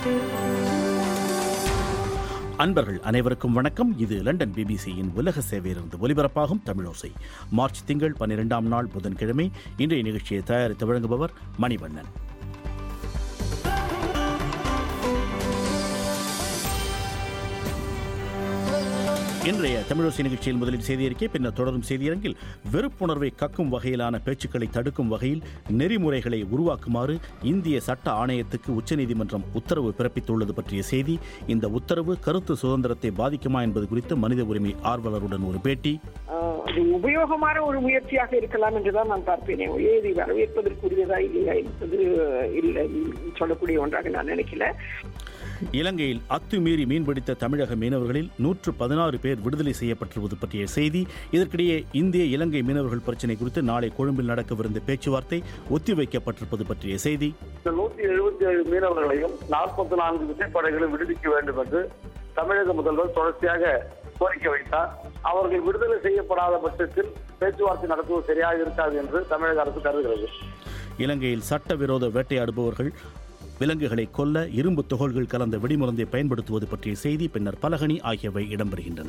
அன்பர்கள் அனைவருக்கும் வணக்கம் இது லண்டன் பிபிசியின் உலக சேவையிலிருந்து ஒலிபரப்பாகும் தமிழோசை மார்ச் திங்கள் பன்னிரெண்டாம் நாள் புதன்கிழமை இன்றைய நிகழ்ச்சியை தயாரித்து வழங்குபவர் மணிவண்ணன் இன்றைய தமிழோசை நிகழ்ச்சியில் முதலில் செய்தியறிக்கை பின்னர் தொடரும் செய்தியரங்கில் வெறுப்புணர்வை கக்கும் வகையிலான பேச்சுக்களை தடுக்கும் வகையில் நெறிமுறைகளை உருவாக்குமாறு இந்திய சட்ட ஆணையத்துக்கு உச்சநீதிமன்றம் உத்தரவு பிறப்பித்துள்ளது பற்றிய செய்தி இந்த உத்தரவு கருத்து சுதந்திரத்தை பாதிக்குமா என்பது குறித்து மனித உரிமை ஆர்வலருடன் ஒரு பேட்டி ஆஹ் அது உபயோகமான ஒரு முயற்சியாக இருக்கலாம் என்றுதான் நான் பார்ப்பேனே இது வரவேற்பதற்குரியதா இல்லையா என்பது இல்லை சொல்லக்கூடிய ஒன்றாக நான் நினைக்கல இலங்கையில் அத்துமீறி மீன்பிடித்த தமிழக மீனவர்களில் நூற்று பதினாறு பேர் விடுதலை செய்யப்பட்டிருப்பது பற்றிய செய்தி இதற்கிடையே இந்திய இலங்கை மீனவர்கள் பிரச்சினை குறித்து நாளை கொழும்பில் நடக்கவிருந்த பேச்சுவார்த்தை ஒத்திவைக்கப்பட்டிருப்பது பற்றிய செய்தி இந்த நூத்தி எழுபத்தி ஏழு மீனவர்களையும் நாற்பத்தி நான்கு விசைப்படைகளும் விடுவிக்க வேண்டும் என்று தமிழக முதல்வர் தொடர்ச்சியாக கோரிக்கை வைத்தார் அவர்கள் விடுதலை செய்யப்படாத பட்சத்தில் பேச்சுவார்த்தை நடத்துவது சரியாக இருக்காது என்று தமிழக அரசு கருதுகிறது இலங்கையில் சட்டவிரோத வேட்டையாடுபவர்கள் விலங்குகளை கொல்ல இரும்பு துகள்கள் கலந்த வெடிமருந்தை பயன்படுத்துவது பற்றிய செய்தி பின்னர் பலகனி ஆகியவை இடம்பெறுகின்றன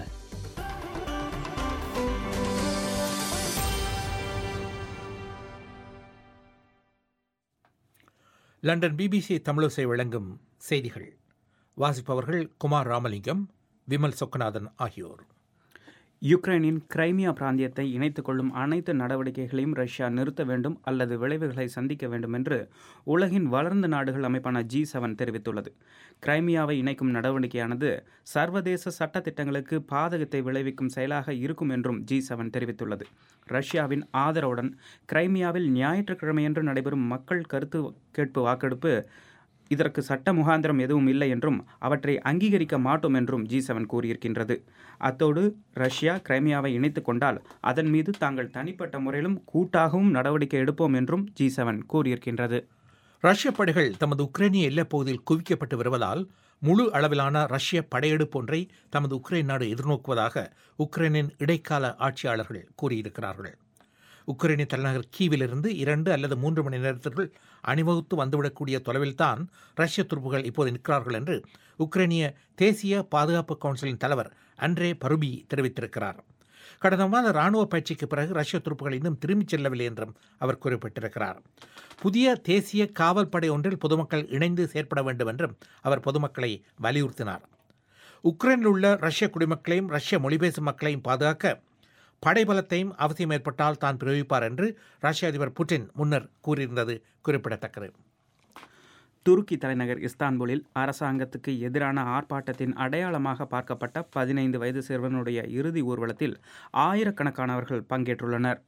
லண்டன் பிபிசி தமிழோசை வழங்கும் செய்திகள் வாசிப்பவர்கள் குமார் ராமலிங்கம் விமல் சொக்கநாதன் ஆகியோர் யுக்ரைனின் கிரைமியா பிராந்தியத்தை இணைத்துக் கொள்ளும் அனைத்து நடவடிக்கைகளையும் ரஷ்யா நிறுத்த வேண்டும் அல்லது விளைவுகளை சந்திக்க வேண்டும் என்று உலகின் வளர்ந்த நாடுகள் அமைப்பான ஜி செவன் தெரிவித்துள்ளது கிரைமியாவை இணைக்கும் நடவடிக்கையானது சர்வதேச சட்ட திட்டங்களுக்கு பாதகத்தை விளைவிக்கும் செயலாக இருக்கும் என்றும் ஜி செவன் தெரிவித்துள்ளது ரஷ்யாவின் ஆதரவுடன் கிரைமியாவில் ஞாயிற்றுக்கிழமையன்று நடைபெறும் மக்கள் கருத்து கேட்பு வாக்கெடுப்பு இதற்கு சட்ட முகாந்திரம் எதுவும் இல்லை என்றும் அவற்றை அங்கீகரிக்க மாட்டோம் என்றும் ஜி செவன் கூறியிருக்கின்றது அத்தோடு ரஷ்யா கிரைமியாவை இணைத்துக் கொண்டால் அதன் மீது தாங்கள் தனிப்பட்ட முறையிலும் கூட்டாகவும் நடவடிக்கை எடுப்போம் என்றும் ஜி செவன் கூறியிருக்கின்றது ரஷ்ய படைகள் தமது உக்ரைனிய எல்லைப் பகுதியில் குவிக்கப்பட்டு வருவதால் முழு அளவிலான ரஷ்ய படையெடுப்பு ஒன்றை தமது உக்ரைன் நாடு எதிர்நோக்குவதாக உக்ரைனின் இடைக்கால ஆட்சியாளர்கள் கூறியிருக்கிறார்கள் உக்ரைனிய தலைநகர் கீவிலிருந்து இரண்டு அல்லது மூன்று மணி நேரத்திற்குள் அணிவகுத்து வந்துவிடக்கூடிய தொலைவில்தான் ரஷ்ய துருப்புகள் இப்போது நிற்கிறார்கள் என்று உக்ரைனிய தேசிய பாதுகாப்பு கவுன்சிலின் தலைவர் அண்ட்ரே பருபி தெரிவித்திருக்கிறார் கடந்த மாத ராணுவ பயிற்சிக்கு பிறகு ரஷ்ய துருப்புகள் இன்னும் திரும்பிச் செல்லவில்லை என்றும் அவர் குறிப்பிட்டிருக்கிறார் புதிய தேசிய காவல் படை ஒன்றில் பொதுமக்கள் இணைந்து செயற்பட வேண்டும் என்றும் அவர் பொதுமக்களை வலியுறுத்தினார் உக்ரைனில் உள்ள ரஷ்ய குடிமக்களையும் ரஷ்ய மொழிபேசும் மக்களையும் பாதுகாக்க படைபலத்தையும் அவசியம் ஏற்பட்டால் தான் பிரயோகிப்பார் என்று ரஷ்ய அதிபர் புட்டின் முன்னர் கூறியிருந்தது குறிப்பிடத்தக்கது துருக்கி தலைநகர் இஸ்தான்புலில் அரசாங்கத்துக்கு எதிரான ஆர்ப்பாட்டத்தின் அடையாளமாக பார்க்கப்பட்ட பதினைந்து வயது சிறுவனுடைய இறுதி ஊர்வலத்தில் ஆயிரக்கணக்கானவர்கள் பங்கேற்றுள்ளனர்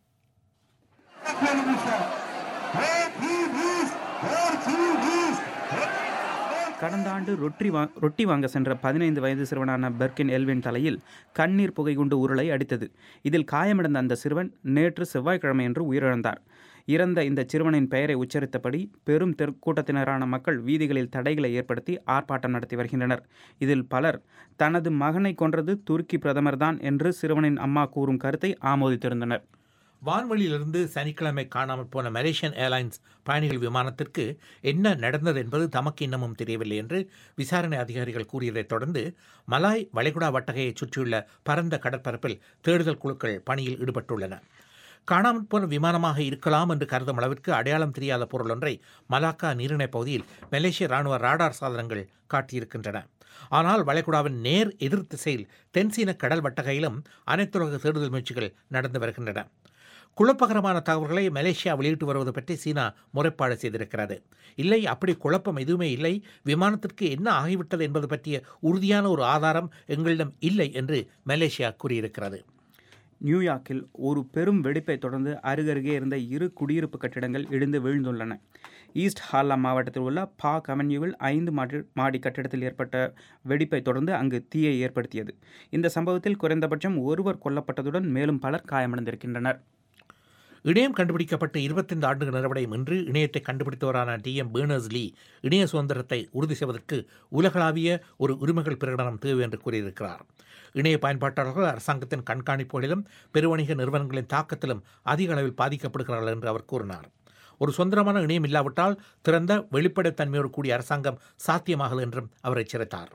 கடந்த ஆண்டு ரொட்டி வா ரொட்டி வாங்க சென்ற பதினைந்து வயது சிறுவனான பெர்கின் எல்வின் தலையில் கண்ணீர் புகைகுண்டு உருளை அடித்தது இதில் காயமடைந்த அந்த சிறுவன் நேற்று செவ்வாய்க்கிழமையன்று உயிரிழந்தார் இறந்த இந்த சிறுவனின் பெயரை உச்சரித்தபடி பெரும் தெரு கூட்டத்தினரான மக்கள் வீதிகளில் தடைகளை ஏற்படுத்தி ஆர்ப்பாட்டம் நடத்தி வருகின்றனர் இதில் பலர் தனது மகனை கொன்றது துருக்கி பிரதமர்தான் என்று சிறுவனின் அம்மா கூறும் கருத்தை ஆமோதித்திருந்தனர் வான்வெளியிலிருந்து சனிக்கிழமை காணாமல் போன மலேசியன் ஏர்லைன்ஸ் பயணிகள் விமானத்திற்கு என்ன நடந்தது என்பது தமக்கு இன்னமும் தெரியவில்லை என்று விசாரணை அதிகாரிகள் கூறியதைத் தொடர்ந்து மலாய் வளைகுடா வட்டகையைச் சுற்றியுள்ள பரந்த கடற்பரப்பில் தேடுதல் குழுக்கள் பணியில் ஈடுபட்டுள்ளன காணாமல் போன விமானமாக இருக்கலாம் என்று கருதும் அளவிற்கு அடையாளம் தெரியாத பொருள் ஒன்றை மலாக்கா நீரிணை பகுதியில் மலேசிய ராணுவ ராடார் சாதனங்கள் காட்டியிருக்கின்றன ஆனால் வளைகுடாவின் நேர் எதிர் திசையில் தென்சீன கடல் வட்டகையிலும் அனைத்துலக தேடுதல் முயற்சிகள் நடந்து வருகின்றன குழப்பகரமான தகவல்களை மலேசியா வெளியிட்டு வருவது பற்றி சீனா முறைப்பாடு செய்திருக்கிறது இல்லை அப்படி குழப்பம் எதுவுமே இல்லை விமானத்திற்கு என்ன ஆகிவிட்டது என்பது பற்றிய உறுதியான ஒரு ஆதாரம் எங்களிடம் இல்லை என்று மலேசியா கூறியிருக்கிறது நியூயார்க்கில் ஒரு பெரும் வெடிப்பை தொடர்ந்து அருகருகே இருந்த இரு குடியிருப்பு கட்டிடங்கள் இடிந்து வீழ்ந்துள்ளன ஈஸ்ட் ஹார்லாம் மாவட்டத்தில் உள்ள பாக் அவென்யூவில் ஐந்து மாடி மாடி கட்டிடத்தில் ஏற்பட்ட வெடிப்பை தொடர்ந்து அங்கு தீயை ஏற்படுத்தியது இந்த சம்பவத்தில் குறைந்தபட்சம் ஒருவர் கொல்லப்பட்டதுடன் மேலும் பலர் காயமடைந்திருக்கின்றனர் இணையம் கண்டுபிடிக்கப்பட்டு இருபத்தைந்து ஆண்டுகள் நிறைவடையும் என்று இணையத்தை கண்டுபிடித்தவரான டி எம் பேர்னர்ஸ் லீ இணைய சுதந்திரத்தை உறுதி செய்வதற்கு உலகளாவிய ஒரு உரிமைகள் பிரகடனம் தேவை என்று கூறியிருக்கிறார் இணைய பயன்பாட்டாளர்கள் அரசாங்கத்தின் கண்காணிப்புகளிலும் பெருவணிக நிறுவனங்களின் தாக்கத்திலும் அதிக அளவில் பாதிக்கப்படுகிறார்கள் என்று அவர் கூறினார் ஒரு சுதந்திரமான இணையம் இல்லாவிட்டால் திறந்த வெளிப்படைத்தன்மையோடு கூடிய அரசாங்கம் சாத்தியமாகது என்றும் அவர் எச்சரித்தார்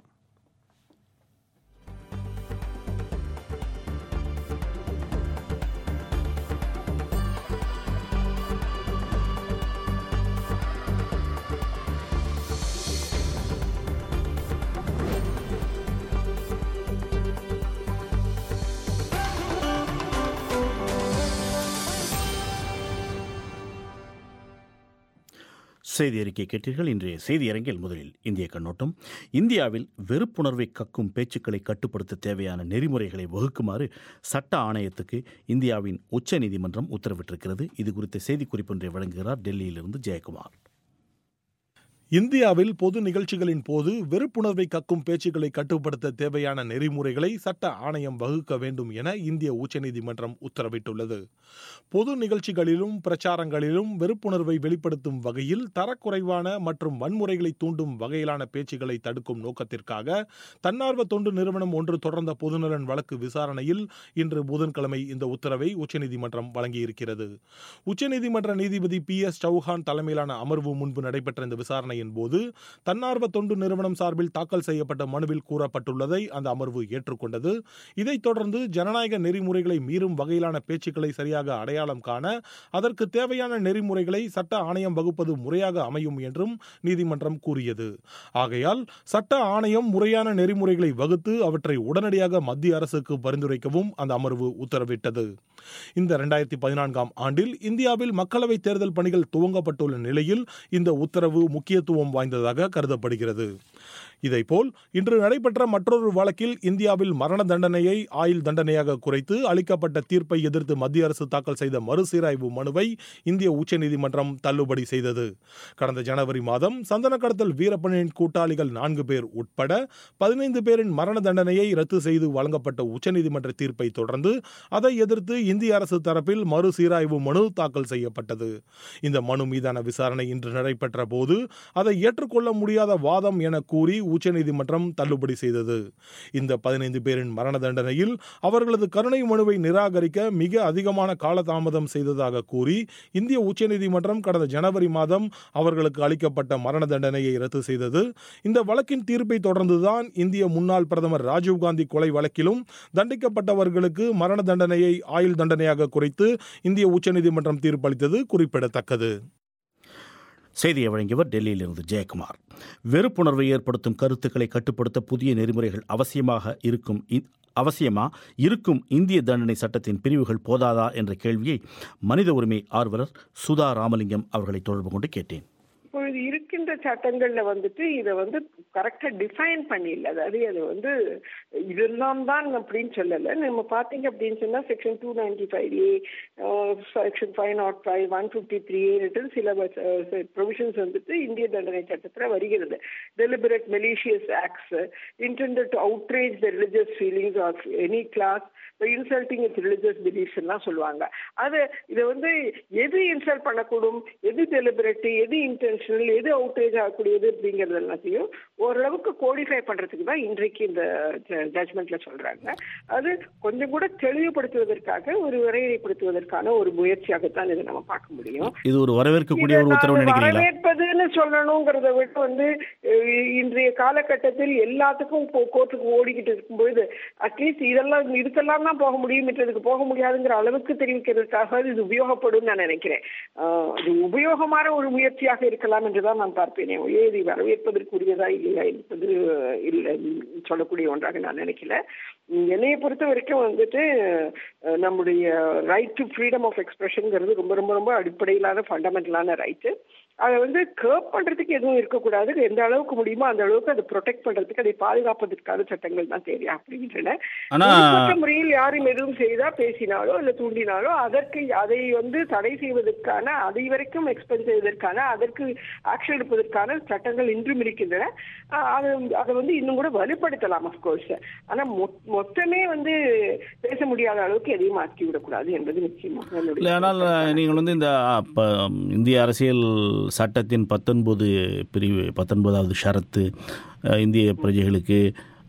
செய்தி அறிக்கை கேட்டீர்கள் இன்றைய செய்தியரங்கில் முதலில் இந்திய கண்ணோட்டம் இந்தியாவில் வெறுப்புணர்வை கக்கும் பேச்சுக்களை கட்டுப்படுத்த தேவையான நெறிமுறைகளை வகுக்குமாறு சட்ட ஆணையத்துக்கு இந்தியாவின் உச்சநீதிமன்றம் உத்தரவிட்டிருக்கிறது இது குறித்த செய்திக்குறிப்பு ஒன்றை வழங்குகிறார் டெல்லியிலிருந்து ஜெயக்குமார் இந்தியாவில் பொது நிகழ்ச்சிகளின் போது வெறுப்புணர்வை கக்கும் பேச்சுக்களை கட்டுப்படுத்த தேவையான நெறிமுறைகளை சட்ட ஆணையம் வகுக்க வேண்டும் என இந்திய உச்சநீதிமன்றம் உத்தரவிட்டுள்ளது பொது நிகழ்ச்சிகளிலும் பிரச்சாரங்களிலும் வெறுப்புணர்வை வெளிப்படுத்தும் வகையில் தரக்குறைவான மற்றும் வன்முறைகளை தூண்டும் வகையிலான பேச்சுக்களை தடுக்கும் நோக்கத்திற்காக தன்னார்வ தொண்டு நிறுவனம் ஒன்று தொடர்ந்த பொதுநலன் வழக்கு விசாரணையில் இன்று புதன்கிழமை இந்த உத்தரவை உச்சநீதிமன்றம் வழங்கியிருக்கிறது உச்சநீதிமன்ற நீதிபதி பி எஸ் சௌஹான் தலைமையிலான அமர்வு முன்பு நடைபெற்ற இந்த விசாரணையின் போது தன்னார்வ தொண்டு நிறுவனம் சார்பில் தாக்கல் செய்யப்பட்ட மனுவில் கூறப்பட்டுள்ளதை அந்த அமர்வு ஏற்றுக்கொண்டது இதைத் தொடர்ந்து ஜனநாயக நெறிமுறைகளை மீறும் வகையிலான பேச்சுக்களை சரியாக அடையாளம் காண அதற்கு தேவையான நெறிமுறைகளை சட்ட ஆணையம் வகுப்பது முறையாக அமையும் என்றும் நீதிமன்றம் கூறியது ஆகையால் சட்ட ஆணையம் முறையான நெறிமுறைகளை வகுத்து அவற்றை உடனடியாக மத்திய அரசுக்கு பரிந்துரைக்கவும் அந்த அமர்வு உத்தரவிட்டது இந்த இரண்டாயிரத்தி பதினான்காம் ஆண்டில் இந்தியாவில் மக்களவைத் தேர்தல் பணிகள் துவங்கப்பட்டுள்ள நிலையில் இந்த உத்தரவு முக்கியத்துவம் வாய்ந்ததாக கருதப்படுகிறது இதேபோல் இன்று நடைபெற்ற மற்றொரு வழக்கில் இந்தியாவில் மரண தண்டனையை ஆயுள் தண்டனையாக குறைத்து அளிக்கப்பட்ட தீர்ப்பை எதிர்த்து மத்திய அரசு தாக்கல் செய்த மறுசீராய்வு மனுவை இந்திய உச்சநீதிமன்றம் தள்ளுபடி செய்தது கடந்த ஜனவரி மாதம் சந்தன கடத்தல் வீரப்பனின் கூட்டாளிகள் நான்கு பேர் உட்பட பதினைந்து பேரின் மரண தண்டனையை ரத்து செய்து வழங்கப்பட்ட உச்சநீதிமன்ற தீர்ப்பை தொடர்ந்து அதை எதிர்த்து இந்திய அரசு தரப்பில் மறுசீராய்வு மனு தாக்கல் செய்யப்பட்டது இந்த மனு மீதான விசாரணை இன்று நடைபெற்ற போது அதை ஏற்றுக்கொள்ள முடியாத வாதம் என கூறி உச்சநீதிமன்றம் தள்ளுபடி செய்தது இந்த பதினைந்து பேரின் மரண தண்டனையில் அவர்களது கருணை மனுவை நிராகரிக்க மிக அதிகமான காலதாமதம் செய்ததாக கூறி இந்திய உச்சநீதிமன்றம் கடந்த ஜனவரி மாதம் அவர்களுக்கு அளிக்கப்பட்ட மரண தண்டனையை ரத்து செய்தது இந்த வழக்கின் தீர்ப்பை தொடர்ந்துதான் இந்திய முன்னாள் பிரதமர் ராஜீவ்காந்தி கொலை வழக்கிலும் தண்டிக்கப்பட்டவர்களுக்கு மரண தண்டனையை ஆயுள் தண்டனையாக குறைத்து இந்திய உச்சநீதிமன்றம் தீர்ப்பளித்தது குறிப்பிடத்தக்கது செய்தியை வழங்கியவர் டெல்லியிலிருந்து ஜெயக்குமார் வெறுப்புணர்வை ஏற்படுத்தும் கருத்துக்களை கட்டுப்படுத்த புதிய நெறிமுறைகள் அவசியமாக இருக்கும் இ- அவசியமா இருக்கும் இந்திய தண்டனை சட்டத்தின் பிரிவுகள் போதாதா என்ற கேள்வியை மனித உரிமை ஆர்வலர் சுதா ராமலிங்கம் அவர்களை தொடர்பு கொண்டு கேட்டேன் இப்பொழுது இருக்கின்ற சட்டங்கள்ல வந்துட்டு இதை வந்து கரெக்டா டிஃபைன் பண்ணிடல அதாவது அது வந்து இதெல்லாம் தான் அப்படின்னு சொல்லல நம்ம பாத்தீங்க அப்படின்னு சொன்னா section two ninety five A section five naught five one fifty three சில ப்ரொவிஷன்ஸ் வந்துட்டு இந்திய தண்டனை சட்டத்துல வருகிறது deliberate malicious acts intended to outrage the religious feelings of any class insulting with religious beliefs எல்லாம் சொல்லுவாங்க அது இதை வந்து எது இன்சல்ட் பண்ணக்கூடும் எது டெலிபரேட் எது இன்டென்ஷனல் எது அவுட்ரேஜ் ஆகக்கூடியது அப்படிங்கறது எல்லாத்தையும் ஓரளவுக்கு கோடிஃபை பண்றதுக்கு தான் இன்றைக்கு இந்த ஜட்மெண்ட்ல சொல்றாங்க அது கொஞ்சம் கூட தெளிவுபடுத்துவதற்காக ஒரு வரையறைப்படுத்துவதற்கான ஒரு முயற்சியாகத்தான் இதை நம்ம பார்க்க முடியும் இது ஒரு வரவேற்கக்கூடிய ஒரு இதை உத்தரவு நாம நினைக்கிறீங்களா வரவேற்பதுன்னு சொல்லணுங்கிறத விட வந்து அஹ், இன்றைய காலகட்டத்தில் எல்லாத்துக்கும் கோ- கோர்ட்டுக்கு ஓடிக்கிட்டு இருக்கும்பொழுது அட்லீஸ்ட் இதெல்லாம் இதுக்கெல்லாம் தான் போக முடியும் மற்றதுக்கு போக முடியாதுங்கிற அளவுக்கு தெரிவிக்கிறதுக்காக இது உபயோகப்படும் நான் நினைக்கிறேன் ஆஹ், அது உபயோகமான ஒரு முயற்சியாக இருக்கலாம் என்றுதான் நான் பார்ப்பேனே ஒழிய இது வரவேற்பதற்குரியதா இல்லையா என்பது இல்லை சொல்லக்கூடிய ஒன்றாக நான் நினைக்கல உம், என்னைய பொறுத்த வரைக்கும் வந்துட்டு அஹ், நம்முடைய ரைட் டு ஃப்ரீடம் ஆஃப் எக்ஸ்பிரஷன்ங்கிறது ரொம்ப ரொம்ப ரொம்ப அடிப்படையிலான ஃபண்டமெண்டலான ரைட்டு அதை வந்து கேர்ப் பண்றதுக்கு எதுவும் இருக்கக்கூடாது எந்த அளவுக்கு முடியுமோ அந்த அளவுக்கு அதை ப்ரொடெக்ட் பண்றதுக்கு அதை பாதுகாப்பதற்கான சட்டங்கள் தான் தேவை அப்படின்றன ஆனா தனிப்பட்ட முறையில் யாரும் எதுவும் செய்தா பேசினாலோ இல்ல தூண்டினாலோ அதற்கு அதை வந்து தடை செய்வதற்கான அதை வரைக்கும் எக்ஸ்பென்ஸ் செய்வதற்கான அதற்கு ஆக்ஷன் எடுப்பதற்கான சட்டங்கள் இன்றும் இருக்கின்றன ஆஹ் அது அதை வந்து இன்னும் கூட வலுப்படுத்தலாம் அஃப்கோர்ஸ் ஆனா மொ- மொத்தமே வந்து பேச முடியாத அளவுக்கு எதையும் மாற்றி விடக்கூடாது என்பது நிச்சயமாக என்னுடைய இல்லை ஆனால் நீங்கள் வந்து இந்த அ, ப- இந்திய அரசியல் சட்டத்தின் பத்தொன்பது பிரிவு பத்தொன்பதாவது ஷரத்து அ, இந்திய பிரஜைகளுக்கு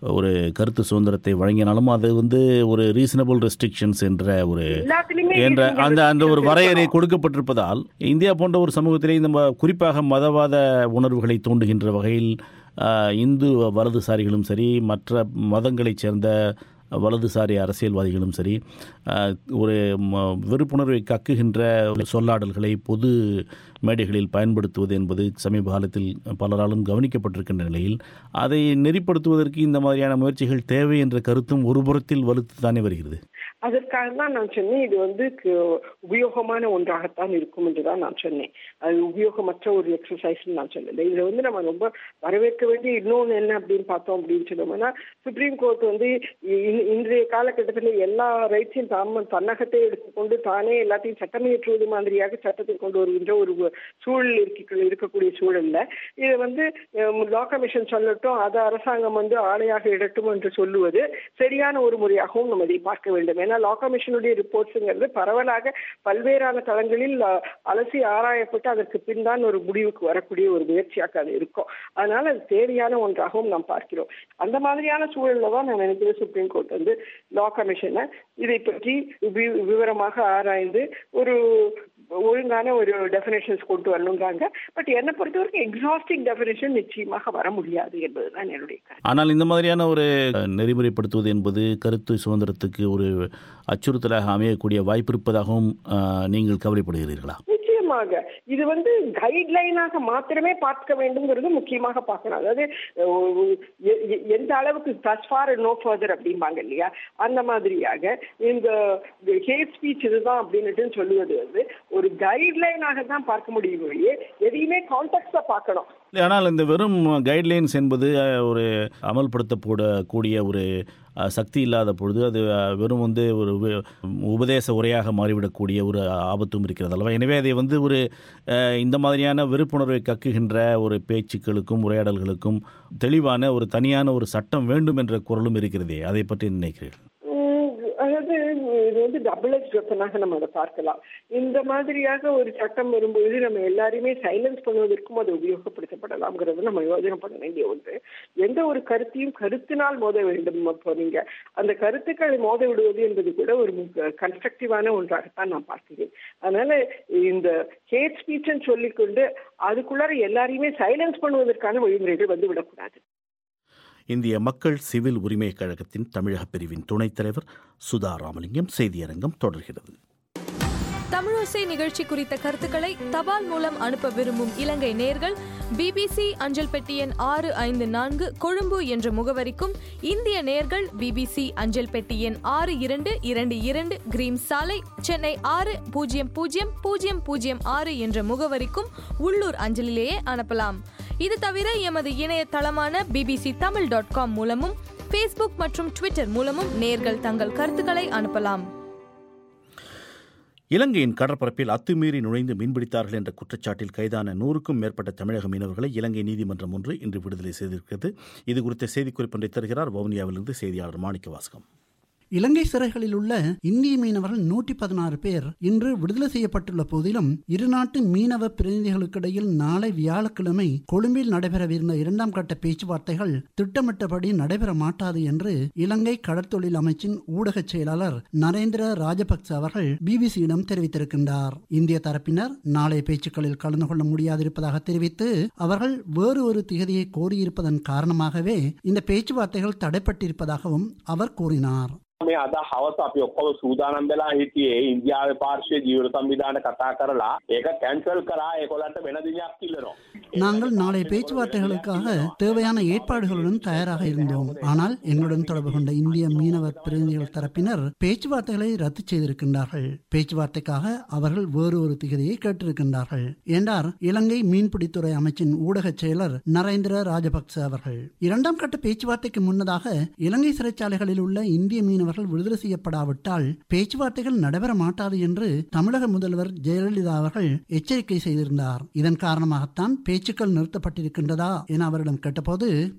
ஒரு கருத்து சுதந்திரத்தை வழங்கினாலும் அது வந்து ஒரு ரீசனபிள் ரெஸ்ட்ரிக்ஷன்ஸ் என்ற ஒரு எல்லாத்துலயுமே என்ற reasonable அந்த அந்த ஒரு restrictions வரையறை இருக்கணும். கொடுக்கப்பட்டிருப்பதால் இந்தியா போன்ற ஒரு சமூகத்திலே இந்த ம- குறிப்பாக மதவாத உணர்வுகளை தூண்டுகின்ற வகையில் ஆஹ், இந்து வலதுசாரிகளும் சரி மற்ற மதங்களைச் சேர்ந்த வலதுசாரி அரசியல்வாதிகளும் சரி ஆஹ், ஒரு ம- வெறுப்புணர்வை கக்குகின்ற ஒரு சொல்லாடல்களை பொது மேடைகளில் பயன்படுத்துவது என்பது சமீப காலத்தில் பலராலும் கவனிக்கப்பட்டிருக்கின்ற நிலையில் அதை நெறிப்படுத்துவதற்கு இந்த மாதிரியான முயற்சிகள் தேவை என்ற கருத்தும் ஒரு புறத்தில் வலுத்து தானே வருகிறது அதற்காக தான் நான் சொன்னேன் இது வந்து கு- உபயோகமான ஒன்றாகத்தான் இருக்கும் என்று தான் நான் சொன்னேன் அது உபயோகமற்ற ஒரு எக்ஸசைஸ் நான் சொல்லலை இதை வந்து நம்ம ரொம்ப வரவேற்க வேண்டிய இன்னொன்று என்ன அப்படின்னு பார்த்தோம் அப்படின்னு சொன்னோம்னா சுப்ரீம் கோர்ட் வந்து இ- இன்றைய காலகட்டத்தில் எல்லா ரைட்ஸையும் தாம தன்னகத்தை எடுத்துக்கொண்டு தானே எல்லாத்தையும் சட்டமியற்றுவது மாதிரியாக சட்டத்தை கொண்டு வருகின்ற ஒரு சூழல் இருக்க இருக்கக்கூடிய சூழல்ல இதை வந்து லா கமிஷன் சொல்லட்டும் அதை அரசாங்கம் வந்து ஆணையாக இடட்டும் என்று சொல்லுவது சரியான ஒரு முறையாகவும் நம்ம இதை பார்க்க வேண்டும் ஏன்னா லா கமிஷனுடைய ரிப்போர்ட்ஸுங்கிறது பரவலாக பல்வேறான தளங்களில் அஹ், அலசி ஆராயப்பட்டு அதற்கு பின் தான் ஒரு முடிவுக்கு வரக்கூடிய ஒரு முயற்சியாக அது இருக்கும் அதனால அது தேவையான ஒன்றாகவும் நாம் பார்க்கிறோம் அந்த மாதிரியான சூழல்ல தான் நான் நினைக்கிறேன் சுப்ரீம் கோர்ட் வந்து லா கமிஷனை இதை பற்றி வி- விவரமாக ஆராய்ந்து ஒரு ஒழுங்கான ஒரு டெஃபினேஷன்ஸ் கொண்டு வரணுங்கிறாங்க பட் என்னை பொறுத்த வரைக்கும் எக்ஸாஸ்டிக் டெஃபினேஷன் நிச்சயமாக வர முடியாது என்பதுதான் என்னுடைய கருத்து ஆனால் இந்த மாதிரியான ஒரு அஹ், நெறிமுறைப்படுத்துவது என்பது கருத்து சுதந்திரத்துக்கு ஒரு அச்சுறுத்தலாக அமையக்கூடிய வாய்ப்பு இருப்பதாகவும் அஹ், நீங்கள் கவலைப்படுகிறீர்களா நிச்சயமாக இது வந்து கைட்லைனாக மாத்திரமே பார்க்க வேண்டும்ங்கிறது முக்கியமாக பார்க்கணும் அதாவது அஹ், எ- எ- எந்த அளவுக்கு தஸ் ஃபார் நோ ஃபர்தர் அப்படிம்பாங்க இல்லையா அந்த மாதிரியாக இந்த ஹேட் ஸ்பீச் இதுதான் அப்படின்னுட்டு சொல்லுவது வந்து ஒரு கைட்லைனாக தான் பார்க்க முடியும் ஒழிய எதையுமே கான்டெக்ட்ல பார்க்கணும் இல்லை, ஆனால் இந்த வெறும் கைட்லைன்ஸ் என்பது அஹ், ஒரு அமல்படுத்தப்படக்கூடிய ஒரு அஹ், சக்தி இல்லாத பொழுது அது அஹ், வெறும் வந்து ஒரு உப- உபதேச உரையாக மாறிவிடக்கூடிய ஒரு ஆபத்தும் இருக்கிறது அல்லவா எனவே அதை வந்து ஒரு அஹ், இந்த மாதிரியான வெறுப்புணர்வை கக்குகின்ற ஒரு பேச்சுக்களுக்கும் உரையாடல்களுக்கும் தெளிவான ஒரு தனியான ஒரு சட்டம் வேண்டும் என்ற குரலும் இருக்கிறதே அதை பற்றி நினைக்கிறீர்கள் உம், அதாவது இது வந்து டபுள் எஜ் வெப்பனாக நம்ம அதை பார்க்கலாம் இந்த மாதிரியாக ஒரு சட்டம் வரும்போது நம்ம எல்லாரையுமே சைலன்ஸ் பண்ணுவதற்கும் அது உபயோகப்படுத்தப்படலாம்ங்கிறது நம்ம யோசனை பண்ண வேண்டிய ஒன்று எந்த ஒரு கருத்தையும் கருத்தினால் மோத வேண்டும் அப்போ நீங்க அந்த கருத்துக்களை மோத விடுவது என்பது கூட ஒரு கன்ஸ்ட்ரக்டிவான ஒன்றாகத்தான் நான் பார்க்கிறேன் அதனால இந்த ஹேட் ஸ்பீச்னு சொல்லிக்கொண்டு அதுக்குள்ளார எல்லாரையுமே சைலன்ஸ் பண்ணுவதற்கான வழிமுறைகள் வந்து விடக்கூடாது இந்திய மக்கள் சிவில் உரிமைக் கழகத்தின் தமிழக பிரிவின் துணைத் தலைவர் சுதா ராமலிங்கம் செய்தியரங்கம் தொடர்கிறது தமிழோசை நிகழ்ச்சி குறித்த கருத்துக்களை தபால் மூலம் அனுப்ப விரும்பும் இலங்கை நேர்கள் பிபிசி அஞ்சல் பெட்டி எண் ஆறு ஐந்து நான்கு கொழும்பு என்ற முகவரிக்கும் இந்திய நேர்கள் பிபிசி அஞ்சல் பெட்டி எண் ஆறு இரண்டு இரண்டு இரண்டு கிரீம் சாலை சென்னை ஆறு பூஜ்ஜியம் பூஜ்ஜியம் பூஜ்ஜியம் பூஜ்ஜியம் ஆறு என்ற முகவரிக்கும் உள்ளூர் அஞ்சலிலேயே அனுப்பலாம் இது தவிர எமது இணையதளமான பிபிசி தமிழ் டாட் காம் மூலமும் ஃபேஸ்புக் மற்றும் ட்விட்டர் மூலமும் நேர்கள் தங்கள் கருத்துக்களை அனுப்பலாம் இலங்கையின் கடற்பரப்பில் அத்துமீறி நுழைந்து மீன்பிடித்தார்கள் என்ற குற்றச்சாட்டில் கைதான நூறுக்கும் மேற்பட்ட தமிழக மீனவர்களை இலங்கை நீதிமன்றம் ஒன்று இன்று விடுதலை செய்திருக்கிறது இது குறித்த செய்திக்குறிப்பொன்றை தருகிறார் வவுனியாவிலிருந்து செய்தியாளர் மாணிக்க வாசகம் இலங்கை சிறைகளில் உள்ள இந்திய மீனவர்கள் நூற்றி பதினாறு பேர் இன்று விடுதலை செய்யப்பட்டுள்ள போதிலும் இருநாட்டு மீனவ பிரதிநிதிகளுக்கிடையில் நாளை வியாழக்கிழமை கொழும்பில் நடைபெறவிருந்த இரண்டாம் கட்ட பேச்சுவார்த்தைகள் திட்டமிட்டபடி நடைபெற மாட்டாது என்று இலங்கை கடற்தொழில் அமைச்சின் ஊடக செயலாளர் நரேந்திர ராஜபக்ச அவர்கள் பிபிசியிடம் தெரிவித்திருக்கின்றார் இந்திய தரப்பினர் நாளைய பேச்சுக்களில் கலந்து கொள்ள முடியாதிருப்பதாக தெரிவித்து அவர்கள் வேறு ஒரு திகதியை கோரியிருப்பதன் காரணமாகவே இந்த பேச்சுவார்த்தைகள் தடைப்பட்டிருப்பதாகவும் அவர் கூறினார் මේ අද හවස අපි ඔක්කොම සූදානම් වෙලා හිටියේ ඉන්දියාවේ පාර්ශ්වයේ ජීවන සංවිධාන කතා කරලා ඒක කැන්සල් කරා ඒගොල්ලන්ට වෙන දිනයක් කිල්ලනවා. நாங்கள் நாளை பேச்சுவார்த்தைகளுக்காக தேவையான ஏற்பாடுகளுடன் தயாராக இருந்தோம் ஆனால் எங்களுடன் தொடர்பு கொண்ட இந்திய மீனவர் பிரதிநிதிகள் தரப்பினர் பேச்சுவார்த்தைகளை ரத்து செய்திருக்கின்றார்கள் பேச்சுவார்த்தைக்காக அவர்கள் வேறு ஒரு திகதியை கேட்டிருக்கின்றார்கள் என்றார் இலங்கை மீன்பிடித்துறை அமைச்சின் ஊடக செயலர் நரேந்திர ராஜபக்ச அவர்கள் இரண்டாம் கட்ட பேச்சுவார்த்தைக்கு முன்னதாக இலங்கை சிறைச்சாலைகளில் உள்ள இந்திய மீனவர்கள் விடுதலை செய்யப்படாவிட்டால் பேச்சுவார்த்தைகள் நடைபெற மாட்டாது என்று தமிழக முதல்வர் ஜெயலலிதா அவர்கள் எச்சரிக்கை செய்திருந்தார் இதன் காரணமாகத்தான் பேச்சுக்கள் நிறுத்தப்பட்டிருக்கின்றதா என அவரிடம் கேட்டபோது නෑ